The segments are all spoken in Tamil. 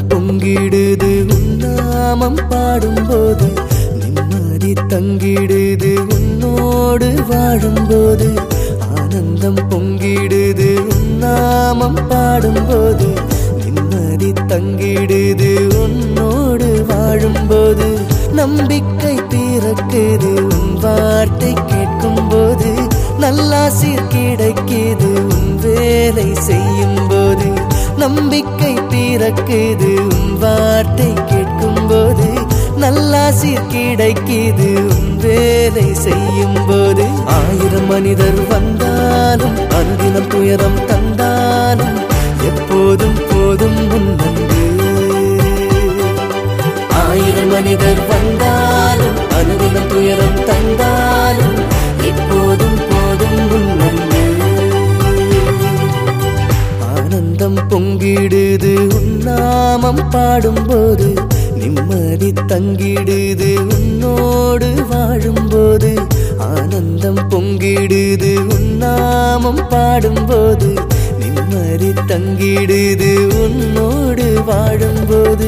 பொங்கிடுது உன்னாமம் பாடும்போது நிம்மதி தங்கிடுது உன்னோடு வாழும்போது ஆனந்தம் பொங்கிடுது உன்னாமம் பாடும்போது நிம்மதி தங்கிடுது உன்னோடு வாழும்போது நம்பிக்கை பிறக்குது உன் வார்த்தை கேட்கும்போது நல்லாசீர் கிடைக்குது உன் வேலை செய்யும் போது நம்பிக்கை பிறக்குது உன் வார்த்தை கேட்கும்போது நல்லாசீர் கிடைக்குது உன் வேலை செய்யும் போது ஆயிரம் மனிதர் வந்தாலும் அன்பினம் துயரம் தந்தாலும் எப்போதும் போதும் முன்னந்து ஆயிரம் மனிதர் வந்தாலும் அனுதினம் துயரம் தந்தாலும் எப்போதும் போதும் முன்னந்து ஆனந்தம் பொங்கிடுது உன்னாமம் பாடும்போது நிம்மதி தங்கிடுது உன்னோடு வாழும்போது ஆனந்தம் பொங்கிடுது உன்னாமம் பாடும்போது நிம்மதி தங்கிடுது உன்னோடு வாழும்போது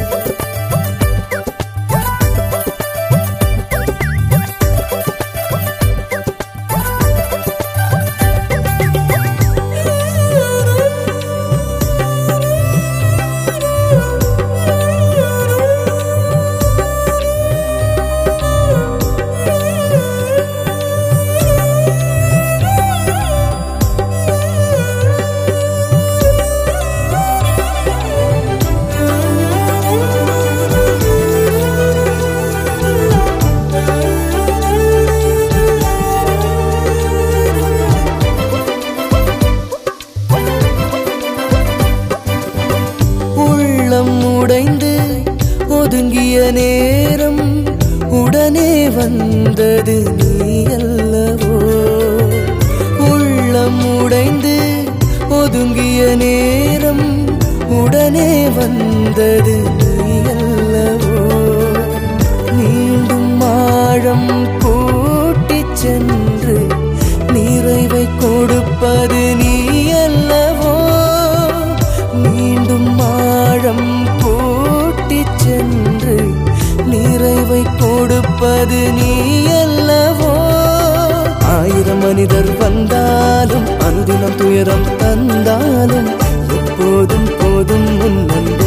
உள்ளம் உடைந்து ஒதுங்கிய நேரம் உடனே வந்தது நீ அல்லவோ உள்ளம் உடைந்து ஒதுங்கிய நேரம் உடனே வந்தது நீ அல்லவோ மீண்டும் ஆழம் கூட்டிச் சென்று நிறைவை கொடுப்பது நீ அல்லவோ மீண்டும் ஆழம் கூட்டிச் சென்று நிறைவை கொடுப்பது நீ அல்லவோ ஆயிரம் மனிதர் வந்தாலும் அனுதினம் துயரம் தந்தாலும் எப்போதும் போதும் முன்னந்து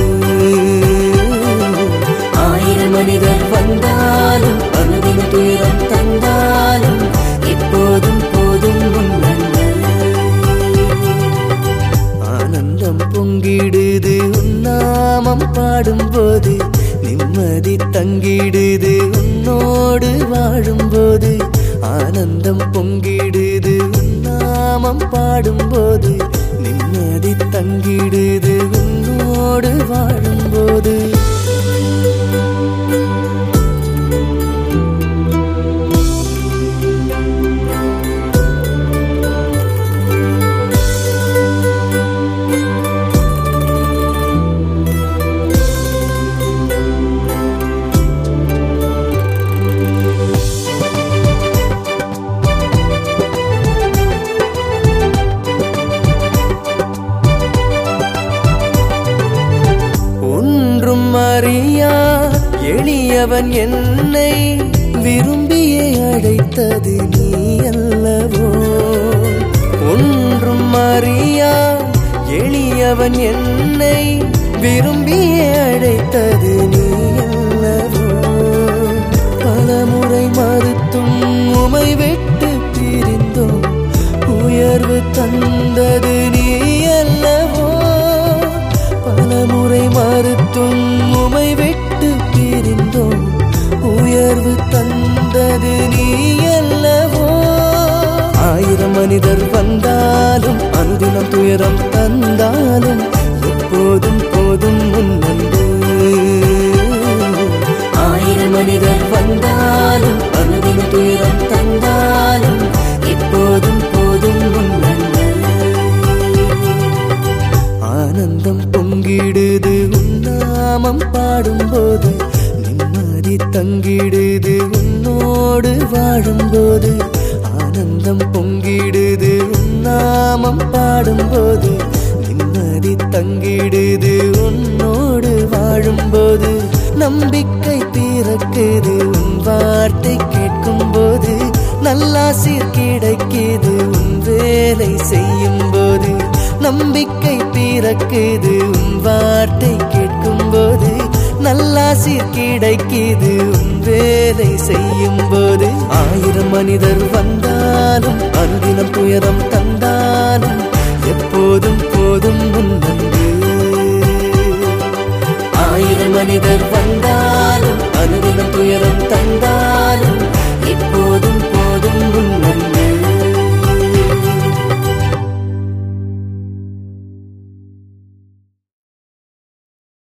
ஆயிரம் மனிதர் வந்தாலும் அனுதின துயரம் தந்தாலும் எப்போதும் போதும் முன்னந்து ஆனந்தம் பொங்கிடுது உன்னாமம் பாடும்போது நிம்மதி தங்கிடுது உன்னோடு வாழும்போது ஆனந்தம் பொங்கிடுது உன்னாமம் பாடும்போது நிம்மதி தங்கிடுது உன்னோடு வாழும்போது ஒன்றும் அறியா எளியவன் என்னை விரும்பியே அழைத்தது நீ அல்லவோ ஒன்றும் அறியா எளியவன் என்னை விரும்பியே அழைத்தது நீ அல்லவோ பலமுறை மறுத்தும் உமை விட்டு பிரிந்தோம் உயர்வு தந்தது நீ அல்லவோ பலமுறை மறுத்தும் உமை விட்டு பிரிந்தோம் உயர்வு தந்தது நீ அல்லவோ ஆயிரம் மனிதர் வந்தாலும் அனுதினம் துயரம் தந்தாலும் எப்போதும் போதும் முன்னந்து ஆயிரம் மனிதர் வந்தாலும் அனுதின துயரம் தந்தாலும் எப்போதும் போதும் முன்னந்து ஆனந்தம் பொங்கிடுது உன்னாமம் பாடும்போது நிம்மதி தங்கிடுது உன்னோடு வாழும்போது ஆனந்தம் பொங்கிடுது உன்னாமம் பாடும்போது நிம்மதி தங்கிடுது உன்னோடு நம்பிக்கை பிறக்குது உன் வார்த்தை கேட்கும் போது நல்லாசிர் கிடைக்குது உன் வேலை செய்யும் போது நம்பிக்கை பிறக்குது உன் வார்த்தை கேட்கும் போது நல்லாசிர் கிடைக்குது உன் வேலை செய்யும் போது ஆயிரம் மனிதர் வந்தாலும் அனுதினம் துயரம் தந்தாலும் எப்போதும் போதும் உன் அன்பு ஆயிரம் மனிதர்